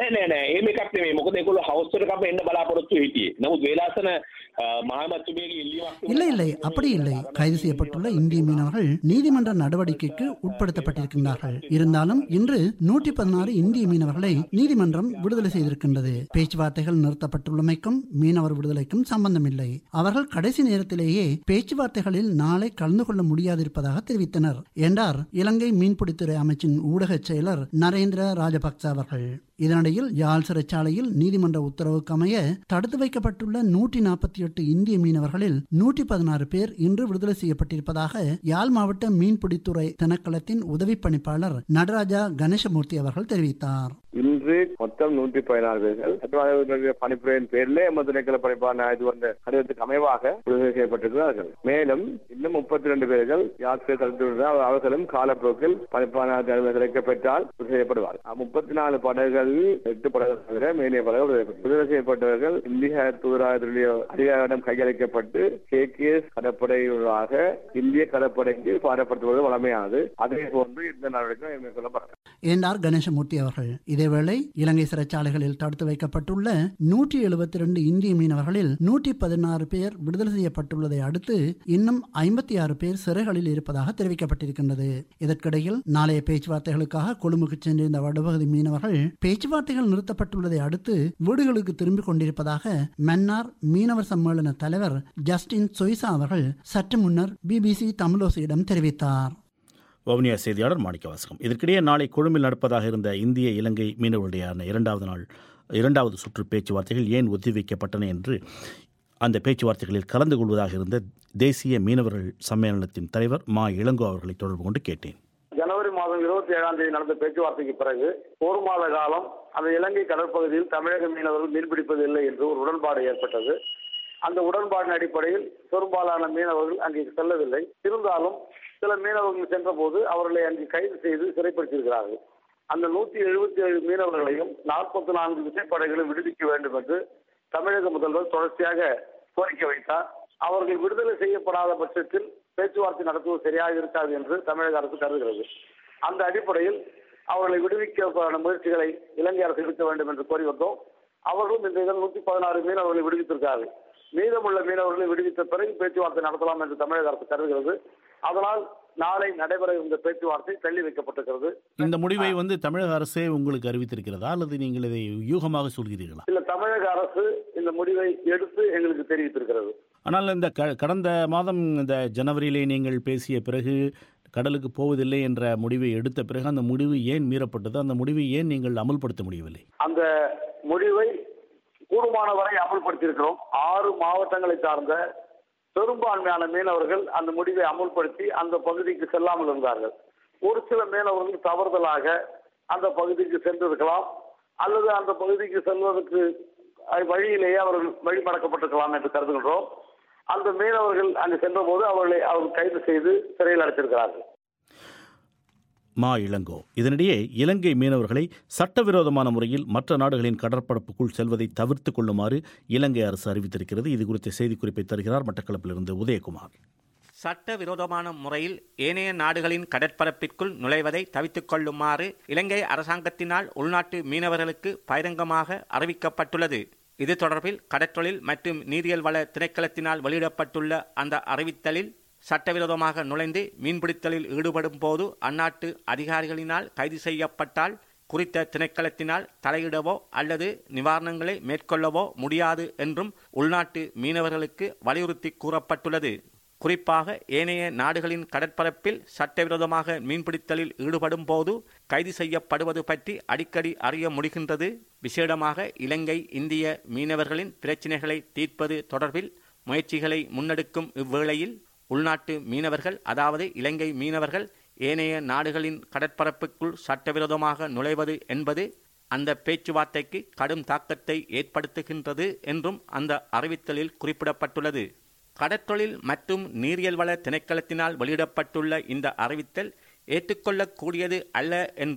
නෑ නෑ නෑ එහෙම එකක් නෙමෙයි මොකද ඒගොල්ලෝ හවුස් එකකම එන්න බලාපොරොත්තු හිටියේ නමුත් වේලාසන මහමැතිතුමියගේ ඉල්ලීමක් இல்லை இல்லை அப்படி இல்லை கைது செய்யப்பட்டுள்ள இந்திய மீனவர்கள் நீதிமன்ற நடவடிக்கைக்கு உட்படுத்தப்பட்டிருக்கின்றார்கள் இருந்தாலும் இன்று நூற்றி பதினாறு இந்திய மீனவர்களை நீதிமன்றம் விடுதலை செய்திருக்கின்றது பேச்சுவார்த்தைகள் நிறுத்தப்பட்டுள்ளமைக்கும் மீனவர் விடுதலைக்கும் சம்பந்தமில்லை அவர்கள் கடைசி நேரத்திலேயே பேச்சுவார்த்தைகளில் நாளை கலந்து கொள்ள முடியாதிருப்பதாக தெரிவித்தனர் என்றார் இலங்கை மீன்பிடித்துறை அமைச்சின் ஊடக செயலர் நரேந்திர ராஜபக்ச அவர்கள் இதனிடையில் யாழ் சிறைச்சாலையில் நீதிமன்ற உத்தரவுக்கு அமைய தடுத்து வைக்கப்பட்டுள்ள நூற்றி நாற்பத்தி எட்டு இந்திய மீனவர்களில் நூற்றி பதினாறு பேர் இன்று விடுதலை செய்யப்பட்டிருப்பதாக யாழ் மாவட்ட மீன்பிடித்துறை திணைக்களத்தின் உதவி பணிப்பாளர் நடராஜா கணேசமூர்த்தி அவர்கள் தெரிவித்தார் இன்று மொத்தம் நூற்றி பதினாறு பேர்கள் சட்டவாதிகளுடைய பணிப்புரையின் பேரிலே எமது திணைக்கள பணிப்பாளர் இது வந்த கடிதத்துக்கு அமைவாக விடுதலை செய்யப்பட்டிருக்கிறார்கள் மேலும் இன்னும் முப்பத்தி ரெண்டு பேர்கள் யாத்திரை தடுத்து அவர்களும் காலப்போக்கில் பணிப்பாளர் கிடைக்கப்பெற்றால் விடுதலை செய்யப்படுவார் முப்பத்தி நாலு படகுகளில் எட்டு படகுகள் தவிர மேலே படகுகள் விடுதலை செய்யப்பட்டது. விடுதலை செய்யப்பட்டவர்கள் இந்திய தூதரகத்தினுடைய அதிகாரிடம் கையளிக்கப்பட்டு கேகேஎஸ் கடற்படையாக இந்திய கடற்படைக்கு பாரப்படுத்துவது வளமையானது அதே போன்று இந்த நடவடிக்கை மேற்கொள்ளப்பட்டது என்றார் கணேசமூர்த்தி அவர்கள் இதேவேளை இலங்கை சிறைச்சாலைகளில் தடுத்து வைக்கப்பட்டுள்ள நூற்றி எழுபத்தி ரெண்டு இந்திய மீனவர்களில் நூற்றி பதினாறு பேர் விடுதலை செய்யப்பட்டுள்ளதை அடுத்து இன்னும் ஐம்பத்தி ஆறு பேர் சிறைகளில் இருப்பதாக தெரிவிக்கப்பட்டிருக்கின்றது இதற்கிடையில் நாளைய பேச்சுவார்த்தைகளுக்காக கொழும்புக்கு சென்றிருந்த வடபகுதி மீனவர்கள் பேச்சுவார்த்தைகள் நிறுத்தப்பட்டுள்ளதை அடுத்து வீடுகளுக்கு திரும்பிக் கொண்டிருப்பதாக மன்னார் மீனவர் சம்மேளன தலைவர் ஜஸ்டின் சொய்சா அவர்கள் சற்று முன்னர் பிபிசி தமிழோசியிடம் தெரிவித்தார் வவுனியா செய்தியாளர் மாணிக்கவாசகம் இதற்கிடையே நாளை கொழும்பில் நடப்பதாக இருந்த இந்திய இலங்கை மீனவர்களுடையான இரண்டாவது நாள் இரண்டாவது சுற்று பேச்சுவார்த்தைகள் ஏன் ஒத்திவைக்கப்பட்டன என்று அந்த பேச்சுவார்த்தைகளில் கலந்து கொள்வதாக இருந்த தேசிய மீனவர்கள் சம்மேளனத்தின் தலைவர் மா இளங்கோ அவர்களை தொடர்பு கொண்டு கேட்டேன் ஜனவரி மாதம் இருபத்தி ஏழாம் தேதி நடந்த பேச்சுவார்த்தைக்கு பிறகு ஒரு மாத காலம் அந்த இலங்கை கடற்பகுதியில் தமிழக மீனவர்கள் மீன்பிடிப்பது இல்லை என்று ஒரு உடன்பாடு ஏற்பட்டது அந்த உடன்பாட்டின் அடிப்படையில் பெரும்பாலான மீனவர்கள் அங்கே செல்லவில்லை இருந்தாலும் சில மீனவர்கள் சென்றபோது அவர்களை அங்கு கைது செய்து சிறைப்படுத்தியிருக்கிறார்கள் அந்த நூத்தி எழுபத்தி ஏழு மீனவர்களையும் நாற்பத்தி நான்கு விசைப்படைகளை விடுவிக்க வேண்டும் என்று தமிழக முதல்வர் தொடர்ச்சியாக கோரிக்கை வைத்தார் அவர்கள் விடுதலை செய்யப்படாத பட்சத்தில் பேச்சுவார்த்தை நடத்துவது சரியாக இருக்காது என்று தமிழக அரசு கருதுகிறது அந்த அடிப்படையில் அவர்களை விடுவிக்க முயற்சிகளை இலங்கை அரசு எடுக்க வேண்டும் என்று கோரி வந்தோம் அவர்களும் இந்த இதில் நூத்தி பதினாறு மீனவர்களை விடுவித்திருக்கார்கள் மீதமுள்ள மீனவர்களை விடுவித்த பிறகு பேச்சுவார்த்தை நடத்தலாம் என்று தமிழக அரசு கருதுகிறது அதனால் நாளை நடைபெற இருந்த பேச்சுவார்த்தை தள்ளி வைக்கப்பட்டிருக்கிறது இந்த முடிவை வந்து தமிழக அரசே உங்களுக்கு அறிவித்திருக்கிறதா அல்லது நீங்கள் இதை யூகமாக சொல்கிறீர்களா இல்ல தமிழக அரசு இந்த முடிவை எடுத்து எங்களுக்கு தெரிவித்திருக்கிறது ஆனால் இந்த க கடந்த மாதம் இந்த ஜனவரியிலே நீங்கள் பேசிய பிறகு கடலுக்கு போவதில்லை என்ற முடிவை எடுத்த பிறகு அந்த முடிவு ஏன் மீறப்பட்டது அந்த முடிவை ஏன் நீங்கள் அமல்படுத்த முடியவில்லை அந்த முடிவை கூடுமான வரை அமல்படுத்தியிருக்கிறோம் ஆறு மாவட்டங்களை சார்ந்த பெரும்பான்மையான மீனவர்கள் அந்த முடிவை அமுல்படுத்தி அந்த பகுதிக்கு செல்லாமல் இருந்தார்கள் ஒரு சில மீனவர்கள் தவறுதலாக அந்த பகுதிக்கு சென்றிருக்கலாம் அல்லது அந்த பகுதிக்கு செல்வதற்கு வழியிலேயே அவர்கள் வழிமடக்கப்பட்டிருக்கலாம் என்று கருதுகின்றோம் அந்த மீனவர்கள் அங்கு சென்றபோது அவர்களை அவர்கள் கைது செய்து சிறையில் அடைத்திருக்கிறார்கள் மா இளங்கோ இதனிடையே இலங்கை மீனவர்களை சட்டவிரோதமான முறையில் மற்ற நாடுகளின் கடற்பரப்புக்குள் செல்வதை தவிர்த்து கொள்ளுமாறு இலங்கை அரசு அறிவித்திருக்கிறது இது குறித்த செய்திக்குறிப்பை தருகிறார் மட்டக்களப்பிலிருந்து உதயகுமார் சட்டவிரோதமான முறையில் ஏனைய நாடுகளின் கடற்பரப்பிற்குள் நுழைவதை தவித்துக் கொள்ளுமாறு இலங்கை அரசாங்கத்தினால் உள்நாட்டு மீனவர்களுக்கு பகிரங்கமாக அறிவிக்கப்பட்டுள்ளது இது தொடர்பில் கடற்றொழில் மற்றும் நீரியல் வள திணைக்களத்தினால் வெளியிடப்பட்டுள்ள அந்த அறிவித்தலில் சட்டவிரோதமாக நுழைந்து மீன்பிடித்தலில் ஈடுபடும் போது அந்நாட்டு அதிகாரிகளினால் கைது செய்யப்பட்டால் குறித்த திணைக்களத்தினால் தலையிடவோ அல்லது நிவாரணங்களை மேற்கொள்ளவோ முடியாது என்றும் உள்நாட்டு மீனவர்களுக்கு வலியுறுத்தி கூறப்பட்டுள்ளது குறிப்பாக ஏனைய நாடுகளின் கடற்பரப்பில் சட்டவிரோதமாக மீன்பிடித்தலில் ஈடுபடும் போது கைது செய்யப்படுவது பற்றி அடிக்கடி அறிய முடிகின்றது விசேடமாக இலங்கை இந்திய மீனவர்களின் பிரச்சினைகளை தீர்ப்பது தொடர்பில் முயற்சிகளை முன்னெடுக்கும் இவ்வேளையில் உள்நாட்டு மீனவர்கள் அதாவது இலங்கை மீனவர்கள் ஏனைய நாடுகளின் கடற்பரப்புக்குள் சட்டவிரோதமாக நுழைவது என்பது அந்த பேச்சுவார்த்தைக்கு கடும் தாக்கத்தை ஏற்படுத்துகின்றது என்றும் அந்த அறிவித்தலில் குறிப்பிடப்பட்டுள்ளது கடற்றொழில் மற்றும் நீரியல் வள திணைக்களத்தினால் வெளியிடப்பட்டுள்ள இந்த அறிவித்தல் ஏற்றுக்கொள்ளக்கூடியது அல்ல என்று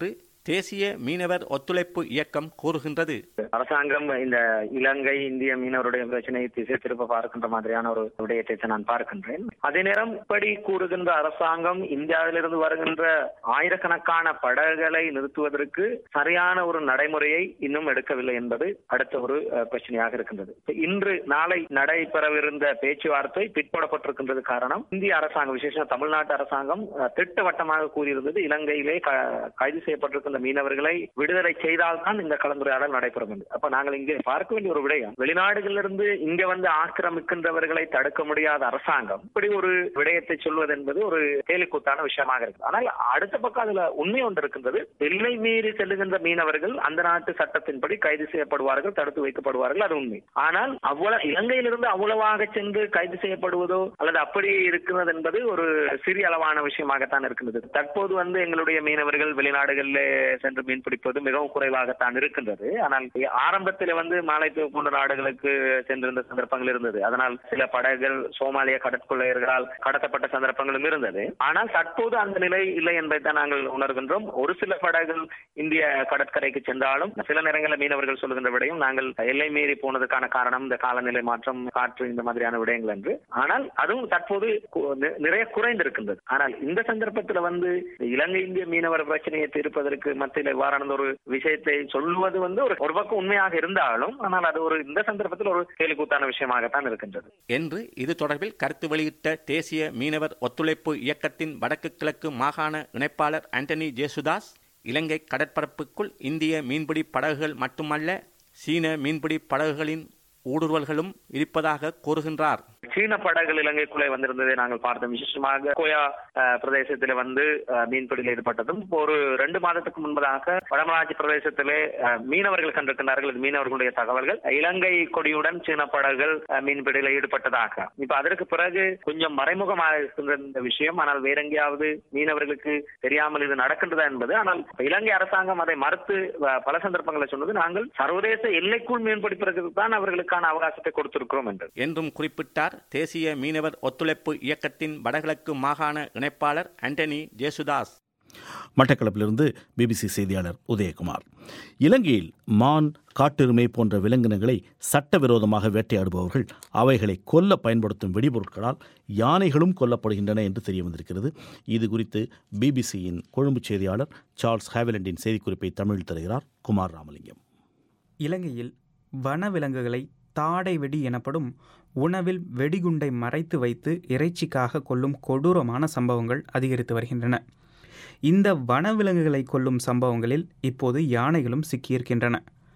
தேசிய மீனவர் ஒத்துழைப்பு இயக்கம் கூறுகின்றது அரசாங்கம் இந்த இலங்கை இந்திய மீனவருடைய பிரச்சனையை திசை திருப்ப பார்க்கின்ற மாதிரியான ஒரு விடயத்தை நான் பார்க்கின்றேன் அதே நேரம் இப்படி கூறுகின்ற அரசாங்கம் இந்தியாவிலிருந்து வருகின்ற ஆயிரக்கணக்கான படகுகளை நிறுத்துவதற்கு சரியான ஒரு நடைமுறையை இன்னும் எடுக்கவில்லை என்பது அடுத்த ஒரு அஹ், பிரச்சனையாக இருக்கின்றது இன்று நாளை நடைபெறவிருந்த பேச்சுவார்த்தை பிற்படப்பட்டிருக்கின்றது காரணம் இந்திய அரசாங்கம் விசேஷம் தமிழ்நாட்டு அரசாங்கம் அஹ், திட்டவட்டமாக கூறியிருந்தது இலங்கையிலே க- கைது செய்யப்பட்டிருக்கின்ற மீனவர்களை விடுதலை செய்தால்தான் இந்த கலந்துரையாடல் நடைபெறும் என்று அப்ப நாங்கள் இங்கே பார்க்க வேண்டிய ஒரு விடயம் வெளிநாடுகளிலிருந்து இங்க வந்து ஆக்கிரமிக்கின்றவர்களை தடுக்க முடியாத அரசாங்கம் இப்படி ஒரு விடயத்தை சொல்வது என்பது ஒரு கேலிக்கூத்தான விஷயமாக இருக்கு ஆனால் அடுத்த பக்கம் அதுல உண்மை ஒன்று இருக்கின்றது எல்லை மீறி செல்லுகின்ற மீனவர்கள் அந்த நாட்டு சட்டத்தின்படி கைது செய்யப்படுவார்கள் தடுத்து வைக்கப்படுவார்கள் அது உண்மை ஆனால் அவ்வளவு இலங்கையிலிருந்து அவ்வளவாக சென்று கைது செய்யப்படுவதோ அல்லது அப்படி இருக்கிறது என்பது ஒரு சிறிய அளவான விஷயமாகத்தான் இருக்கின்றது தற்போது வந்து எங்களுடைய மீனவர்கள் வெளிநாடுகளில் சென்று மீன் பிடிப்பது மிகவும் குறைவாகத்தான் இருக்கின்றது ஆனால் ஆரம்பத்தில் வந்து மாலைத்தீவு போன்ற நாடுகளுக்கு சென்றிருந்த சந்தர்ப்பங்கள் இருந்தது அதனால் சில படகுகள் சோமாலிய கடற்கொள்ளையர்களால் கடத்தப்பட்ட சந்தர்ப்பங்களும் இருந்தது ஆனால் தற்போது அந்த நிலை இல்லை என்பதை தான் நாங்கள் உணர்கின்றோம் ஒரு சில படகுகள் இந்திய கடற்கரைக்கு சென்றாலும் சில நேரங்களில் மீனவர்கள் சொல்லுகின்ற விடையும் நாங்கள் எல்லை மீறி போனதுக்கான காரணம் இந்த காலநிலை மாற்றம் காற்று இந்த மாதிரியான விடயங்கள் என்று ஆனால் அதுவும் தற்போது கு- நி- நிறைய குறைந்திருக்கின்றது ஆனால் இந்த சந்தர்ப்பத்தில் வந்து இலங்கை இந்திய மீனவர் பிரச்சனையை தீர்ப்பதற்கு மத்தியில் இவ்வாறான ஒரு விஷயத்தை சொல்லுவது வந்து ஒரு ஒரு பக்கம் உண்மையாக இருந்தாலும் ஆனால் அது ஒரு இந்த சந்தர்ப்பத்தில் ஒரு கேலிக்கூத்தான விஷயமாகத்தான் இருக்கின்றது என்று இது தொடர்பில் கருத்து வெளியிட்ட தேசிய மீனவர் ஒத்துழைப்பு இயக்கத்தின் வடக்கு கிழக்கு மாகாண இணைப்பாளர் ஆண்டனி ஜேசுதாஸ் இலங்கை கடற்பரப்புக்குள் இந்திய மீன்பிடி படகுகள் மட்டுமல்ல சீன மீன்பிடி படகுகளின் ஊடுருவல்களும் இருப்பதாக கூறுகின்றார் சீன படகுகள் இலங்கைக்குள்ளே வந்திருந்ததை நாங்கள் பார்த்தோம் விசேஷமாக கோயா அஹ், பிரதேசத்திலே வந்து அஹ், மீன்பிடியில் ஈடுபட்டதும் இப்போ ஒரு ரெண்டு மாதத்துக்கு முன்பதாக வடமராட்சி பிரதேசத்திலே அஹ், மீனவர்கள் கண்டிருக்கிறார்கள் இது மீனவர்களுடைய தகவல்கள் இலங்கை கொடியுடன் சீன படகுகள் அஹ், மீன்பிடியில் ஈடுபட்டதாக இப்ப அதற்கு பிறகு கொஞ்சம் மறைமுகமாக இருக்கின்ற இந்த விஷயம் ஆனால் வேற எங்கேயாவது மீனவர்களுக்கு தெரியாமல் இது நடக்கின்றதா என்பது ஆனால் இலங்கை அரசாங்கம் அதை மறுத்து அஹ், பல சந்தர்ப்பங்களை சொன்னது நாங்கள் சர்வதேச எல்லைக்குள் மீன்பிடிப்பதற்கு தான் அவர்களுக்கான அவகாசத்தை கொடுத்திருக்கிறோம் என்று என்றும் குறிப்பிட்டார் தேசிய மீனவர் ஒத்துழைப்பு இயக்கத்தின் வடகிழக்கு மாகாண இணைப்பாளர் ஆண்டனி ஜேசுதாஸ் மட்டக்களப்பிலிருந்து பிபிசி செய்தியாளர் உதயகுமார் இலங்கையில் மான் காட்டெருமை போன்ற விலங்கினங்களை சட்டவிரோதமாக வேட்டையாடுபவர்கள் அவைகளை கொல்ல பயன்படுத்தும் வெடிபொருட்களால் யானைகளும் கொல்லப்படுகின்றன என்று தெரிய வந்திருக்கிறது இது குறித்து பிபிசியின் கொழும்பு செய்தியாளர் சார்ல்ஸ் ஹேவிலண்டின் செய்திக்குறிப்பை தமிழில் தருகிறார் குமார் ராமலிங்கம் இலங்கையில் வனவிலங்குகளை தாடை வெடி எனப்படும் உணவில் வெடிகுண்டை மறைத்து வைத்து இறைச்சிக்காக கொல்லும் கொடூரமான சம்பவங்கள் அதிகரித்து வருகின்றன இந்த வனவிலங்குகளை கொல்லும் சம்பவங்களில் இப்போது யானைகளும் சிக்கியிருக்கின்றன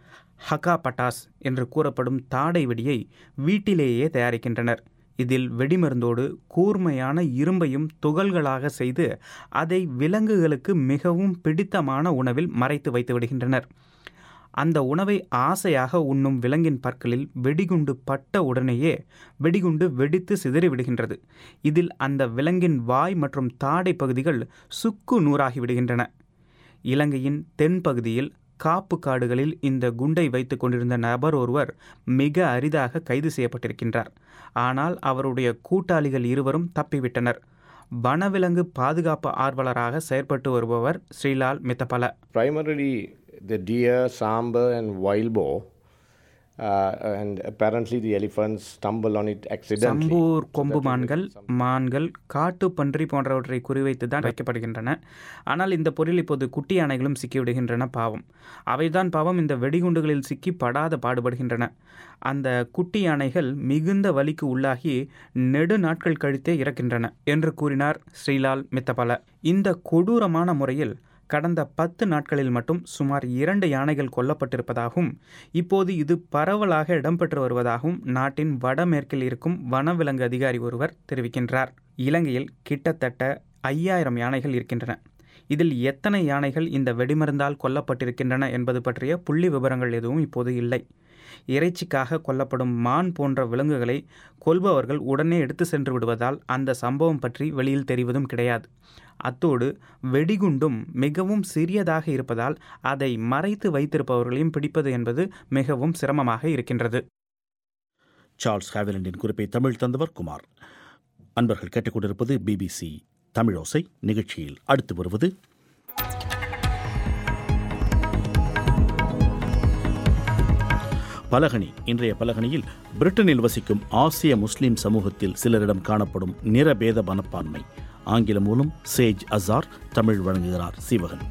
ஹகா பட்டாஸ் என்று கூறப்படும் தாடை வெடியை வீட்டிலேயே தயாரிக்கின்றனர் இதில் வெடிமருந்தோடு கூர்மையான இரும்பையும் துகள்களாக செய்து அதை விலங்குகளுக்கு மிகவும் பிடித்தமான உணவில் மறைத்து வைத்து விடுகின்றனர் அந்த உணவை ஆசையாக உண்ணும் விலங்கின் பற்களில் வெடிகுண்டு பட்ட உடனேயே வெடிகுண்டு வெடித்து சிதறிவிடுகின்றது இதில் அந்த விலங்கின் வாய் மற்றும் தாடை பகுதிகள் சுக்கு நூறாகி விடுகின்றன இலங்கையின் தென்பகுதியில் காப்பு காடுகளில் இந்த குண்டை வைத்து கொண்டிருந்த நபர் ஒருவர் மிக அரிதாக கைது செய்யப்பட்டிருக்கின்றார் ஆனால் அவருடைய கூட்டாளிகள் இருவரும் தப்பிவிட்டனர் வனவிலங்கு பாதுகாப்பு ஆர்வலராக செயற்பட்டு வருபவர் ஸ்ரீலால் மித்தபல primarily the deer, sambar, and wild boar. Uh, and apparently the elephants stumble on it accidentally. Sampur கொம்பு மான்கள் மான்கள் காட்டுப்பன்றி போன்றவற்றை குறிவைத்து தான் வைக்கப்படுகின்றன ஆனால் இந்த பொருள் இப்போது குட்டி யானைகளும் சிக்கிவிடுகின்றன பாவம் அவைதான் பாவம் இந்த வெடிகுண்டுகளில் சிக்கி படாத பாடுபடுகின்றன அந்த குட்டி யானைகள் மிகுந்த வலிக்கு உள்ளாகி நெடு நாட்கள் கழித்தே இறக்கின்றன என்று கூறினார் ஸ்ரீலால் மித்தபல இந்த கொடூரமான முறையில் கடந்த பத்து நாட்களில் மட்டும் சுமார் இரண்டு யானைகள் கொல்லப்பட்டிருப்பதாகவும் இப்போது இது பரவலாக இடம்பெற்று வருவதாகவும் நாட்டின் வடமேற்கில் இருக்கும் வனவிலங்கு அதிகாரி ஒருவர் தெரிவிக்கின்றார் இலங்கையில் கிட்டத்தட்ட ஐயாயிரம் யானைகள் இருக்கின்றன இதில் எத்தனை யானைகள் இந்த வெடிமருந்தால் கொல்லப்பட்டிருக்கின்றன என்பது பற்றிய புள்ளி விவரங்கள் எதுவும் இப்போது இல்லை இறைச்சிக்காக கொல்லப்படும் மான் போன்ற விலங்குகளை கொல்பவர்கள் உடனே எடுத்து சென்று விடுவதால் அந்த சம்பவம் பற்றி வெளியில் தெரிவதும் கிடையாது அத்தோடு வெடிகுண்டும் மிகவும் சிறியதாக இருப்பதால் அதை மறைத்து வைத்திருப்பவர்களையும் பிடிப்பது என்பது மிகவும் சிரமமாக இருக்கின்றது சார்ல்ஸ் ஹேவிலண்டின் குறிப்பை தமிழ் தந்தவர் குமார் அன்பர்கள் கேட்டுக்கொண்டிருப்பது பிபிசி தமிழோசை நிகழ்ச்சியில் அடுத்து வருவது பலகணி இன்றைய பலகணியில் பிரிட்டனில் வசிக்கும் ஆசிய முஸ்லிம் சமூகத்தில் சிலரிடம் காணப்படும் நிறபேத மனப்பான்மை ஆங்கிலம் மூலம் சேஜ் அசார் தமிழ் வழங்குகிறார் சீவகன்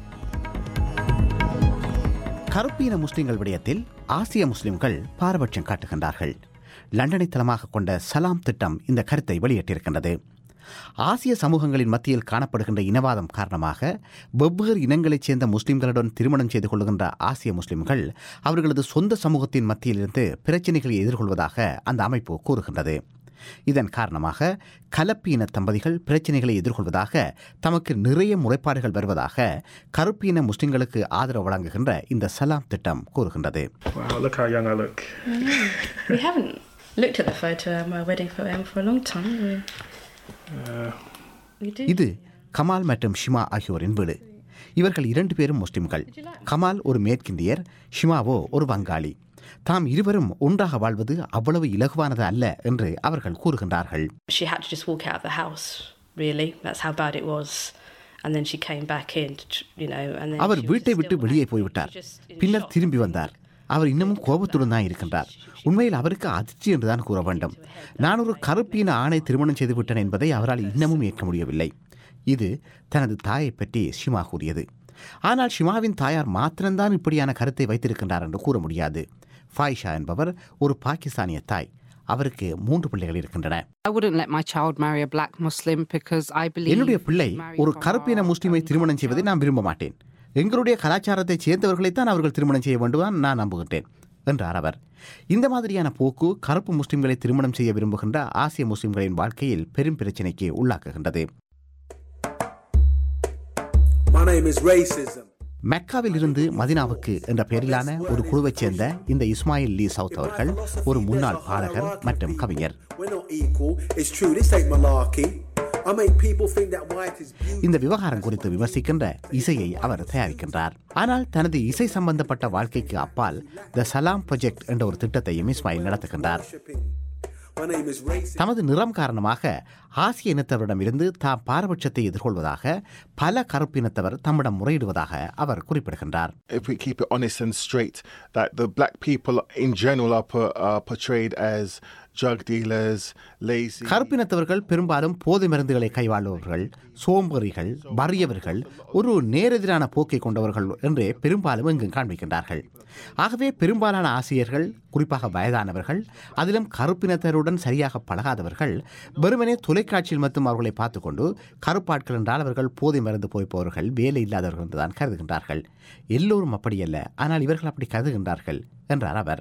கருப்பீன முஸ்லிம்கள் விடயத்தில் ஆசிய முஸ்லிம்கள் பாரபட்சம் காட்டுகின்றார்கள் லண்டனை தளமாக கொண்ட சலாம் திட்டம் இந்த கருத்தை வெளியிட்டிருக்கின்றது ஆசிய சமூகங்களின் மத்தியில் காணப்படுகின்ற இனவாதம் காரணமாக வெவ்வேறு இனங்களைச் சேர்ந்த முஸ்லிம்களுடன் திருமணம் செய்து கொள்கின்ற ஆசிய முஸ்லிம்கள் அவர்களது சொந்த சமூகத்தின் மத்தியிலிருந்து பிரச்சினைகளை எதிர்கொள்வதாக அந்த அமைப்பு கூறுகின்றது இதன் காரணமாக கலப்பின தம்பதிகள் பிரச்சினைகளை எதிர்கொள்வதாக தமக்கு நிறைய முறைப்பாடுகள் வருவதாக கருப்பின முஸ்லிம்களுக்கு ஆதரவு வழங்குகின்ற இந்த சலாம் திட்டம் கூறுகின்றது Wow, look how young I look. we haven't looked at the photo of my wedding photo for a long time. have we? Uh, We do. இது கமால் மற்றும் ஷிமா ஆகியோரின் வீடு இவர்கள் இரண்டு பேரும் முஸ்லிம்கள் கமால் ஒரு மேற்கிந்தியர் ஷிமாவோ ஒரு வங்காளி தாம் இருவரும் ஒன்றாக வாழ்வது அவ்வளவு இலகுவானது அல்ல என்று அவர்கள் கூறுகின்றார்கள் She had to just walk out of the house, really. That's how bad it was. And then she came back in, to, tr- you know, and then our she was வீட்டை still விட்டு வெளியே போய்விட்டார் பின்னர் திரும்பி வந்தார் அவர் இன்னமும் கோபத்துடன் தான் இருக்கின்றார் உண்மையில் அவருக்கு அதிர்ச்சி என்றுதான் கூற வேண்டும் நான் ஒரு கருப்பின ஆணை திருமணம் செய்து விட்டேன் என்பதை அவரால் இன்னமும் ஏற்க முடியவில்லை இது தனது தாயை பற்றி ஷிமா கூறியது ஆனால் ஷிமாவின் தாயார் மாத்திரம்தான் இப்படியான கருத்தை வைத்திருக்கின்றார் என்று கூற முடியாது ஃபாயிஷா என்பவர் ஒரு பாகிஸ்தானிய தாய் அவருக்கு மூன்று பிள்ளைகள் இருக்கின்றன I wouldn't let my child marry a black Muslim because I believe என்னுடைய பிள்ளை ஒரு கருப்பின முஸ்லிமை திருமணம் செய்வதை நான் விரும்ப மாட்டேன் எங்களுடைய கலாச்சாரத்தை சேர்ந்தவர்களைத்தான் அவர்கள் திருமணம் செய்ய வேண்டும் நான் நம்புகின்றேன் என்றார் அவர் இந்த மாதிரியான போக்கு கருப்பு முஸ்லிம்களை திருமணம் செய்ய விரும்புகின்ற ஆசிய முஸ்லிம்களின் வாழ்க்கையில் பெரும் பிரச்சினைக்கு உள்ளாக்குகின்றது My name is racism. மெக்காவில் இருந்து மதினாவுக்கு என்ற பெயரிலான ஒரு குழுவைச் சேர்ந்த இந்த இஸ்மாயில் லீ சவுத் அவர்கள் ஒரு முன்னாள் பாடகர் மற்றும் கவிஞர் We're not equal. It's true. This ain't malarkey. I make people think that white is இந்த விவகாரம் குறித்து விமர்சிக்கின்ற இசையை அவர் தயாரிக்கின்றார் ஆனால் தனது இசை சம்பந்தப்பட்ட வாழ்க்கைக்கு அப்பால் த சலாம் ப்ரொஜெக்ட் என்ற ஒரு திட்டத்தையும் Ismail நடத்துகின்றார் My name is racism. தமது நிறம் காரணமாக ஆசிய இனத்தவரிடம் இருந்து தாம் பாரபட்சத்தை எதிர்கொள்வதாக பல கருப்பினத்தவர் தம்மிடம் முறையிடுவதாக அவர் குறிப்பிடுகின்றார் if we keep it honest and straight, that the black people in general are, per, are portrayed as drug dealers, lazy. கருப்பினத்தவர்கள் பெரும்பாலும் போதை மருந்துகளை கைவாளுபவர்கள் சோம்பேறிகள் வறியவர்கள் ஒரு நேரெதிரான போக்கை கொண்டவர்கள் என்றே பெரும்பாலும் எங்கும் காண்பிக்கின்றார்கள் ஆகவே பெரும்பாலான ஆசிரியர்கள் குறிப்பாக வயதானவர்கள் அதிலும் கருப்பினத்தருடன் சரியாக பழகாதவர்கள் வெறுமனே தொலைக்காட்சியில் மட்டும் அவர்களை பார்த்துக்கொண்டு கருப்பாட்கள் என்றால் அவர்கள் போதை மருந்து போய்ப்பவர்கள் வேலை இல்லாதவர்கள் என்றுதான் கருதுகின்றார்கள் எல்லோரும் அப்படியல்ல ஆனால் இவர்கள் அப்படி கருதுகின்றார்கள் என்றார் அவர்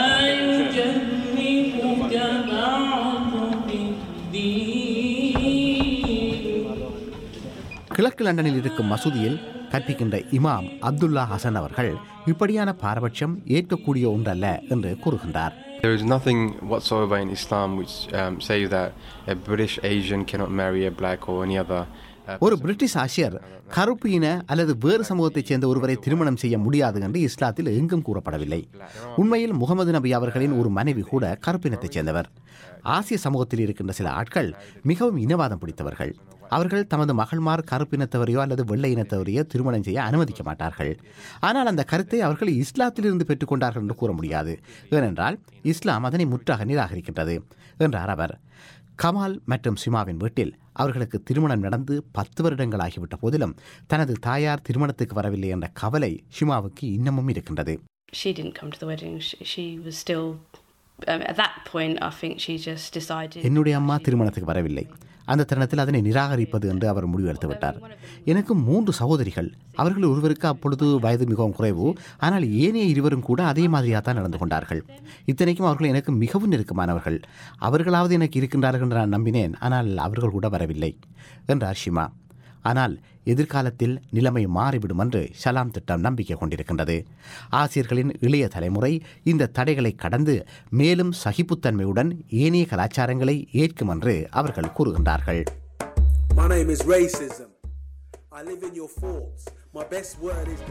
கிழக்கு லண்டனில் இருக்கும் மசூதியில் கற்பிக்கின்ற இமாம் அப்துல்லா ஹசன் அவர்கள் இப்படியான பாரபட்சம் ஏற்கக்கூடிய ஒன்றல்ல என்று கூறுகின்றார் There is nothing whatsoever in Islam which um, says that a British Asian cannot marry a black or any other. uh, ஒரு பிரிட்டிஷ் ஆசிரியர் கருப்பு இன அல்லது வேறு சமூகத்தைச் சேர்ந்த ஒருவரை திருமணம் செய்ய முடியாது என்று இஸ்லாத்தில் எங்கும் கூறப்படவில்லை உண்மையில் முகமது நபி அவர்களின் ஒரு மனைவி கூட கருப்பினத்தைச் சேர்ந்தவர் ஆசிய சமூகத்தில் இருக்கின்ற சில ஆட்கள் மிகவும் இனவாதம் பிடித்தவர்கள் அவர்கள் தமது மகள்மார் கருப்பினத்தவரையோ அல்லது வெள்ளை இனத்தவரையோ திருமணம் செய்ய அனுமதிக்க மாட்டார்கள் ஆனால் அந்த கருத்தை அவர்கள் இஸ்லாத்திலிருந்து பெற்றுக்கொண்டார்கள் என்று கூற முடியாது ஏனென்றால் இஸ்லாம் அதனை முற்றாக நிராகரிக்கின்றது என்றார் அவர் கமால் மற்றும் சிமாவின் வீட்டில் அவர்களுக்கு திருமணம் நடந்து பத்து வருடங்கள் ஆகிவிட்ட போதிலும் தனது தாயார் திருமணத்துக்கு வரவில்லை என்ற கவலை ஷிமாவுக்கு இன்னமும் இருக்கின்றது She didn't come to the wedding. She, she was still. Um, at that point, I think she just decided. என்னுடைய அம்மா திருமணத்துக்கு வரவில்லை அந்த தருணத்தில் அதனை நிராகரிப்பது என்று அவர் முடிவெடுத்து விட்டார் எனக்கு மூன்று சகோதரிகள் அவர்கள் ஒருவருக்கு அப்பொழுது வயது மிகவும் குறைவு ஆனால் ஏனைய இருவரும் கூட அதே மாதிரியாக தான் நடந்து கொண்டார்கள் இத்தனைக்கும் அவர்கள் எனக்கு மிகவும் நெருக்கமானவர்கள் அவர்களாவது எனக்கு இருக்கின்றார்கள் என்று நான் நம்பினேன் ஆனால் அவர்கள் கூட வரவில்லை என்றார் ஷிமா ஆனால் எதிர்காலத்தில் நிலைமை மாறிவிடும் என்று ஷலாம் திட்டம் நம்பிக்கை கொண்டிருக்கின்றது ஆசிரியர்களின் இளைய தலைமுறை இந்த தடைகளை கடந்து மேலும் சகிப்புத்தன்மையுடன் ஏனைய கலாச்சாரங்களை ஏற்கும் என்று அவர்கள் கூறுகின்றார்கள் My name is racism. I live in your thoughts. My best word is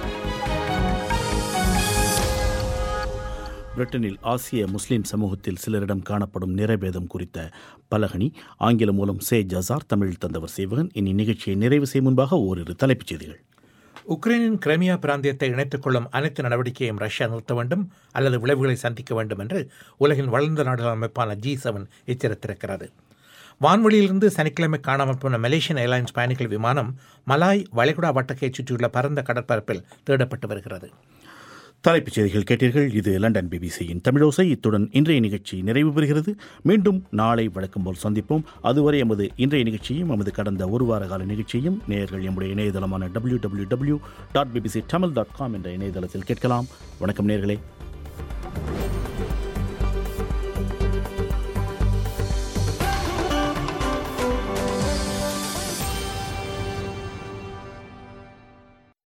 பிரிட்டனில் ஆசிய முஸ்லிம் சமூகத்தில் சிலரிடம் காணப்படும் நிறபேதம் குறித்த பலகனி ஆங்கிலம் மூலம் சே ஜசார் தமிழில் தந்தவர் சேவகன் இனி நிகழ்ச்சியை நிறைவு செய்யும் முன்பாக ஓரிரு தலைப்புச் செய்திகள் உக்ரைனின் கிரைமியா பிராந்தியத்தை இணைத்துக் கொள்ளும் அனைத்து நடவடிக்கையையும் ரஷ்யா நிறுத்த வேண்டும் அல்லது விளைவுகளை சந்திக்க வேண்டும் என்று உலகின் வளர்ந்த நாடுகள் அமைப்பான ஜி செவன் எச்சரித்திருக்கிறது வான்வெளியிலிருந்து சனிக்கிழமை காணாமல் போன மலேசியன் ஏர்லைன்ஸ் பயணிகள் விமானம் மலாய் வளைகுடா வட்டக்கைச் சுற்றியுள்ள பரந்த கடற்பரப்பில் தேடப்பட்டு வருகிறது தலைப்புச் செய்திகள் கேட்டீர்கள் இது லண்டன் பிபிசியின் தமிழோசை இத்துடன் இன்றைய நிகழ்ச்சி நிறைவு பெறுகிறது மீண்டும் நாளை வழக்கம் போல் சந்திப்போம் அதுவரை எமது இன்றைய நிகழ்ச்சியும் எமது கடந்த ஒரு வார கால நிகழ்ச்சியும் நேயர்கள் எம்முடைய இணையதளமான W W W dot BBC Tamil dot com என்ற இணையதளத்தில் கேட்கலாம் வணக்கம் நேர்களே